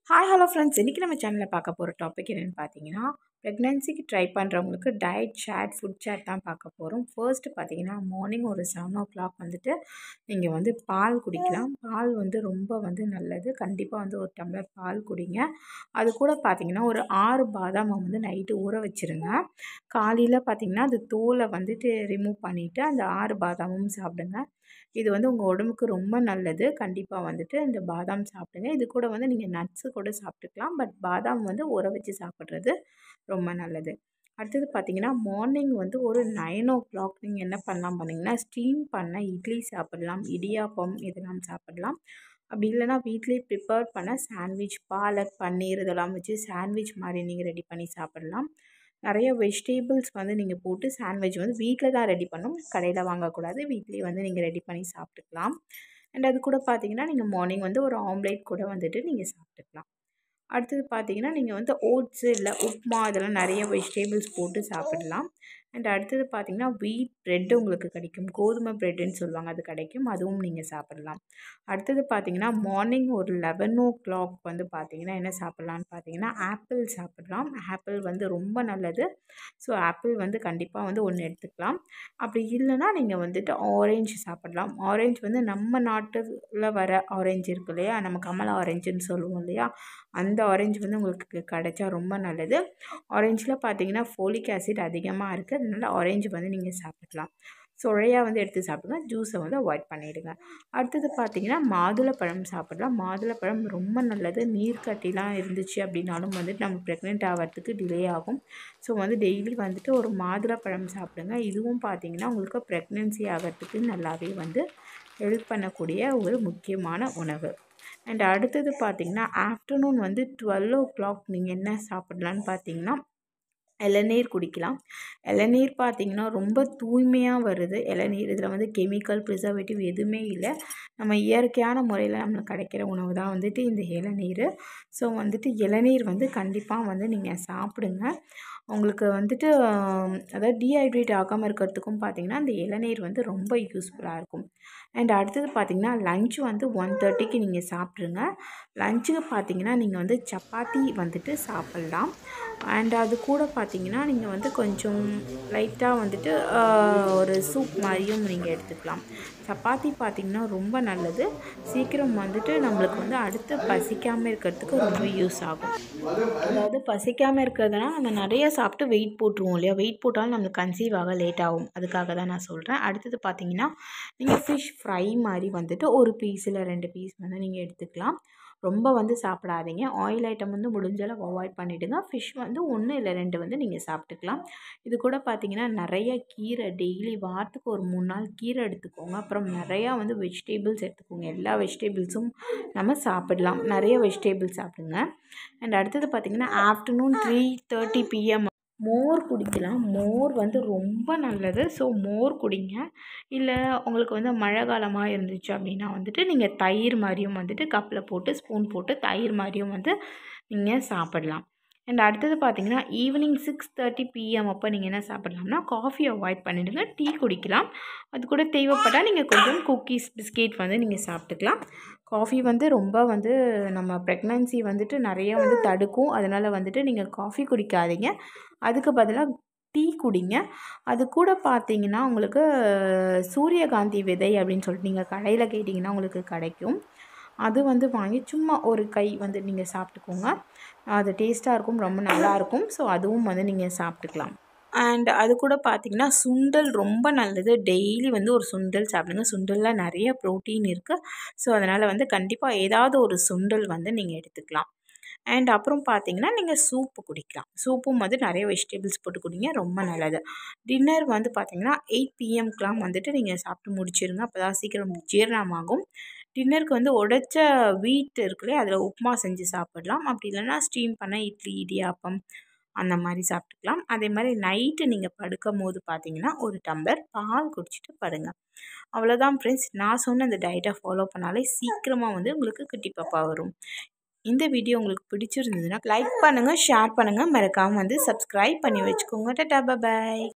hi hello friends இன்றைக்கி நம்ம சேனலில் பார்க்க போகிற டாபிக் என்னென்னு பார்த்தீங்கன்னா ப்ரெக்னென்சிக்கு ட்ரை பண்ணுறவங்களுக்கு டயட் சேட் ஃபுட் சேட் தான் பார்க்க போகிறோம் ஃபர்ஸ்ட்டு பார்த்தீங்கன்னா மார்னிங் ஒரு செவன் ஓ கிளாக் வந்துட்டு நீங்கள் வந்து பால் குடிக்கலாம் பால் வந்து ரொம்ப வந்து நல்லது கண்டிப்பாக வந்து ஒரு டம்ளர் பால் குடிங்க அது கூட பார்த்தீங்கன்னா ஒரு ஆறு பாதாம் வந்து நைட்டு ஊற வச்சுருங்க காலையில் பார்த்தீங்கன்னா அது தோலை வந்துட்டு ரிமூவ் பண்ணிவிட்டு அந்த ஆறு பாதாமும் சாப்பிடுங்க இது வந்து உங்கள் உடம்புக்கு ரொம்ப நல்லது கண்டிப்பாக வந்துட்டு இந்த பாதாம் சாப்பிடுங்க இது கூட வந்து நீங்கள் நட்ஸு கூட சாப்பிட்டுக்கலாம் பட் பாதாம் வந்து ஊற வச்சு சாப்பிட்றது ரொம்ப நல்லது அடுத்தது பார்த்தீங்கன்னா மார்னிங் வந்து ஒரு நைன் ஓ கிளாக் நீங்கள் என்ன பண்ணலாம் பண்ணிங்கன்னா ஸ்டீம் பண்ண இட்லி சாப்பிட்லாம் இடியாப்பம் இதெல்லாம் சாப்பிட்லாம் அப்படி இல்லைனா வீட்லேயே ப்ரிப்பேர் பண்ண சாண்ட்விச் பாலக் பன்னீர் இதெல்லாம் வச்சு சாண்ட்விச் மாதிரி நீங்கள் ரெடி பண்ணி சாப்பிட்லாம் நிறைய வெஜிடேபிள்ஸ் வந்து நீங்கள் போட்டு சாண்ட்விச் வந்து வீட்டில் தான் ரெடி பண்ணணும் கடையில் வாங்கக்கூடாது வீட்லேயே வந்து நீங்கள் ரெடி பண்ணி சாப்பிட்டுக்கலாம் அண்ட் அது கூட பார்த்தீங்கன்னா நீங்கள் மார்னிங் வந்து ஒரு ஆம்லேட் கூட வந்துட்டு நீங்கள் சாப்பிட்டுக்கலாம் அடுத்தது பார்த்தீங்கன்னா நீங்கள் வந்து ஓட்ஸு இல்லை உப்மா இதெல்லாம் நிறைய வெஜிடேபிள்ஸ் போட்டு சாப்பிடலாம் அண்ட் அடுத்தது பார்த்தீங்கன்னா வீட் ப்ரெட்டு உங்களுக்கு கிடைக்கும் கோதுமை ப்ரெட்டுன்னு சொல்லுவாங்க அது கிடைக்கும் அதுவும் நீங்கள் சாப்பிடலாம் அடுத்தது பார்த்தீங்கன்னா மார்னிங் ஒரு லெவன் ஓ கிளாக் வந்து பார்த்தீங்கன்னா என்ன சாப்பிட்லான்னு பார்த்தீங்கன்னா ஆப்பிள் சாப்பிட்லாம் ஆப்பிள் வந்து ரொம்ப நல்லது ஸோ ஆப்பிள் வந்து கண்டிப்பாக வந்து ஒன்று எடுத்துக்கலாம் அப்படி இல்லைன்னா நீங்கள் வந்துட்டு ஆரஞ்சு சாப்பிட்லாம் ஆரஞ்சு வந்து நம்ம நாட்டில் வர ஆரஞ்சு இருக்கு இல்லையா நம்ம கமலா ஆரஞ்சுன்னு சொல்லுவோம் இல்லையா அந்த ஆரஞ்சு வந்து உங்களுக்கு கிடைச்சா ரொம்ப நல்லது ஆரஞ்சில் பார்த்தீங்கன்னா ஃபோலிக் ஆசிட் அதிகமாக இருக்குது அதனால் ஆரஞ்சு வந்து நீங்கள் சாப்பிடலாம் சுழையாக வந்து எடுத்து சாப்பிடுங்க ஜூஸை வந்து அவாய்ட் பண்ணிவிடுங்க அடுத்தது பார்த்தீங்கன்னா மாதுளப்பழம் சாப்பிடலாம் மாதுளப்பழம் ரொம்ப நல்லது நீர்க்கட்டிலாம் இருந்துச்சு அப்படின்னாலும் வந்துட்டு நம்ம ப்ரெக்னென்ட் ஆகிறதுக்கு டிலே ஆகும் ஸோ வந்து டெய்லி வந்துட்டு ஒரு மாதுளப்பழம் சாப்பிடுங்க இதுவும் பார்த்தீங்கன்னா உங்களுக்கு ப்ரெக்னென்சி ஆகிறதுக்கு நல்லாவே வந்து ஹெல்ப் பண்ணக்கூடிய ஒரு முக்கியமான உணவு அண்ட் அடுத்தது பார்த்திங்கன்னா ஆஃப்டர்நூன் வந்து டுவெல் ஓ கிளாக் நீங்கள் என்ன சாப்பிட்லான்னு பார்த்தீங்கன்னா இளநீர் குடிக்கலாம் இளநீர் பார்த்திங்கன்னா ரொம்ப தூய்மையாக வருது இளநீர் இதில் வந்து கெமிக்கல் ப்ரிசர்வேட்டிவ் எதுவுமே இல்லை நம்ம இயற்கையான முறையில் நம்மளுக்கு கிடைக்கிற உணவு தான் வந்துட்டு இந்த இளநீர் ஸோ வந்துட்டு இளநீர் வந்து கண்டிப்பாக வந்து நீங்கள் சாப்பிடுங்க உங்களுக்கு வந்துட்டு அதாவது டீஹைட்ரேட் ஆகாமல் இருக்கிறதுக்கும் பார்த்திங்கன்னா இந்த இளநீர் வந்து ரொம்ப யூஸ்ஃபுல்லாக இருக்கும் அண்ட் அடுத்தது பார்த்திங்கன்னா லஞ்ச் வந்து ஒன் தேர்ட்டிக்கு நீங்கள் சாப்பிட்ருங்க லஞ்சுக்கு பார்த்திங்கன்னா நீங்கள் வந்து சப்பாத்தி வந்துட்டு சாப்பிட்லாம் அண்ட் அது கூட பார்த்திங்கன்னா நீங்கள் வந்து கொஞ்சம் லைட்டாக வந்துட்டு ஒரு சூப் மாதிரியும் நீங்கள் எடுத்துக்கலாம் சப்பாத்தி பார்த்திங்கன்னா ரொம்ப நல்லது சீக்கிரம் வந்துட்டு நம்மளுக்கு வந்து அடுத்து பசிக்காமல் இருக்கிறதுக்கு ரொம்ப யூஸ் ஆகும் அதாவது பசிக்காமல் இருக்கிறதுனா நம்ம நிறைய சாப்பிட்டு வெயிட் போட்டுருவோம் இல்லையா வெயிட் போட்டாலும் நம்மளுக்கு கன்சீவ் ஆக லேட் ஆகும் அதுக்காக தான் நான் சொல்கிறேன் அடுத்தது பார்த்திங்கன்னா நீங்கள் ஃபிஷ் ஃப்ரை மாதிரி வந்துட்டு ஒரு பீஸ் இல்லை ரெண்டு பீஸ் வந்து நீங்கள் எடுத்துக்கலாம் ரொம்ப வந்து சாப்பிடாதீங்க ஆயில் ஐட்டம் வந்து முடிஞ்சளவு அவாய்ட் பண்ணிவிடுங்க ஃபிஷ் வந்து ஒன்று இல்லை ரெண்டு வந்து நீங்கள் சாப்பிட்டுக்கலாம் இது கூட பார்த்தீங்கன்னா நிறைய கீரை டெய்லி வாரத்துக்கு ஒரு மூணு நாள் கீரை எடுத்துக்கோங்க அப்புறம் நிறையா வந்து வெஜிடேபிள்ஸ் எடுத்துக்கோங்க எல்லா வெஜிடேபிள்ஸும் நம்ம சாப்பிடலாம் நிறைய வெஜிடேபிள்ஸ் சாப்பிடுங்க அண்ட் அடுத்தது பார்த்திங்கன்னா ஆஃப்டர்நூன் த்ரீ தேர்ட்டி பிஎம் மோர் குடிக்கலாம் மோர் வந்து ரொம்ப நல்லது ஸோ மோர் குடிங்க இல்லை உங்களுக்கு வந்து மழை காலமாக இருந்துச்சு அப்படின்னா வந்துட்டு நீங்கள் தயிர் மாதிரியும் வந்துட்டு கப்பில் போட்டு ஸ்பூன் போட்டு தயிர் மாதிரியும் வந்து நீங்கள் சாப்பிடலாம் அண்ட் அடுத்தது பார்த்தீங்கன்னா ஈவினிங் சிக்ஸ் தேர்ட்டி பிஎம் அப்போ நீங்கள் என்ன சாப்பிட்லாம்னா காஃபி அவாய்ட் பண்ணிவிடுங்க டீ குடிக்கலாம் அது கூட தேவைப்பட்டால் நீங்கள் கொஞ்சம் குக்கீஸ் பிஸ்கெட் வந்து நீங்கள் சாப்பிட்டுக்கலாம் காஃபி வந்து ரொம்ப வந்து நம்ம ப்ரெக்னன்சி வந்துட்டு நிறைய வந்து தடுக்கும் அதனால் வந்துட்டு நீங்கள் காஃபி குடிக்காதீங்க அதுக்கு பதிலாக டீ குடிங்க அது கூட பார்த்தீங்கன்னா உங்களுக்கு சூரியகாந்தி விதை அப்படின்னு சொல்லிட்டு நீங்கள் கடையில் கேட்டிங்கன்னா உங்களுக்கு கிடைக்கும் அது வந்து வாங்கி சும்மா ஒரு கை வந்து நீங்கள் சாப்பிட்டுக்கோங்க அது டேஸ்ட்டாக இருக்கும் ரொம்ப நல்லாயிருக்கும் ஸோ அதுவும் வந்து நீங்கள் சாப்பிட்டுக்கலாம் அண்ட் அது கூட பார்த்திங்கன்னா சுண்டல் ரொம்ப நல்லது டெய்லி வந்து ஒரு சுண்டல் சாப்பிடுங்க சுண்டலில் நிறைய ப்ரோட்டீன் இருக்குது ஸோ அதனால் வந்து கண்டிப்பாக ஏதாவது ஒரு சுண்டல் வந்து நீங்கள் எடுத்துக்கலாம் அண்ட் அப்புறம் பார்த்தீங்கன்னா நீங்கள் சூப்பு குடிக்கலாம் சூப்பும் வந்து நிறைய வெஜிடபிள்ஸ் போட்டு குடிங்க ரொம்ப நல்லது டின்னர் வந்து பார்த்திங்கன்னா எயிட் பிஎம்க்கெலாம் வந்துட்டு நீங்கள் சாப்பிட்டு முடிச்சிருங்க அப்போ தான் சீக்கிரம் ஜீரணமாகும் டின்னருக்கு வந்து உடைச்ச வீட் இருக்குல்லையே அதில் உப்புமா செஞ்சு சாப்பிடலாம் அப்படி இல்லைன்னா ஸ்டீம் பண்ண இட்லி இடியாப்பம் அந்த மாதிரி சாப்பிட்டுக்கலாம் அதே மாதிரி நைட்டு நீங்கள் படுக்கும் போது பார்த்தீங்கன்னா ஒரு டம்ளர் பால் குடிச்சிட்டு படுங்க அவ்வளோதான் ஃப்ரெண்ட்ஸ் நான் சொன்ன இந்த டயட்டை ஃபாலோ பண்ணாலே சீக்கிரமாக வந்து உங்களுக்கு குட்டி பாப்பா வரும் இந்த வீடியோ உங்களுக்கு பிடிச்சிருந்ததுன்னா லைக் பண்ணுங்கள் ஷேர் பண்ணுங்கள் மறக்காமல் வந்து சப்ஸ்கிரைப் பண்ணி வச்சுக்கோங்க டாட்டா பாய்